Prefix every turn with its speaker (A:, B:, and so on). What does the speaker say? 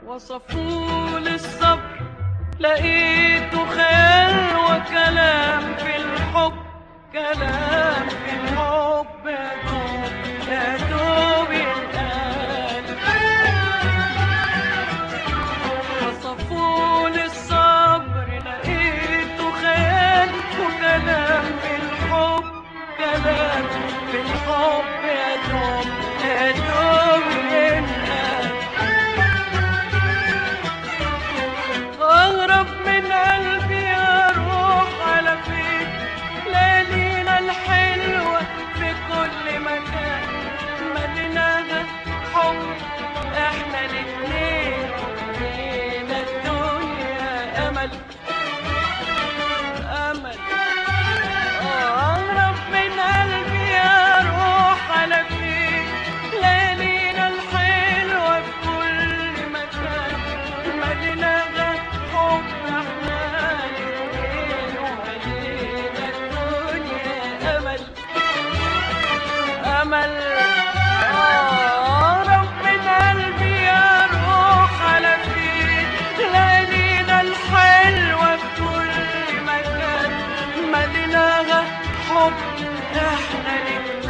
A: وصفوا للصبر لقيته خيال وكلام في الحب كلام في الحب يا دوب يا دوب يتقال وصفوا للصبر لقيته خيال وكلام في الحب كلام في الحب يا دوب يا دوب ينقال أغرب من قلبي أروح على فين ليالينا الحلوة في كل مكان مليناها حب احنا الاتنين لينا الدنيا أمل أمل أغرب من قلبي أروح على فين ليالينا الحلوة في كل مكان مليناها حب احنا الاتنين وملينا الدنيا أمل أمل أقرب من قلبي أروح على فين ليالينا الحلوة في كل مكان مليناها حب احنا الاتنين